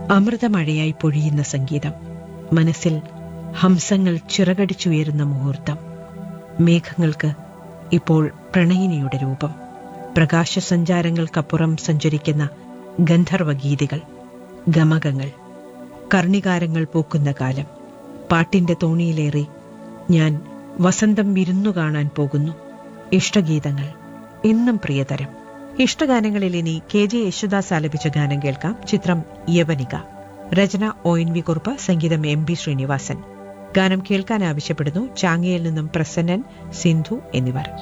അമൃതമഴയായി പൊഴിയുന്ന സംഗീതം മനസ്സിൽ ഹംസങ്ങൾ ചിറകടിച്ചുയരുന്ന മുഹൂർത്തം മേഘങ്ങൾക്ക് ഇപ്പോൾ പ്രണയിനിയുടെ രൂപം പ്രകാശസഞ്ചാരങ്ങൾക്കപ്പുറം സഞ്ചരിക്കുന്ന ഗന്ധർവഗീതികൾ ഗമകങ്ങൾ കർണികാരങ്ങൾ പൂക്കുന്ന കാലം പാട്ടിന്റെ തോണിയിലേറി ഞാൻ വസന്തം വിരുന്നു കാണാൻ പോകുന്നു ഇഷ്ടഗീതങ്ങൾ എന്നും പ്രിയതരം ഇഷ്ടഗാനങ്ങളിൽ ഇനി കെ ജെ യേശുദാസ് ആലപിച്ച ഗാനം കേൾക്കാം ചിത്രം യവനിക രചന ഒ എൻ വി കുറുപ്പ് സംഗീതം എം ബി ശ്രീനിവാസൻ ഗാനം കേൾക്കാൻ ആവശ്യപ്പെടുന്നു ചാങ്ങയിൽ നിന്നും പ്രസന്നൻ സിന്ധു എന്നിവർ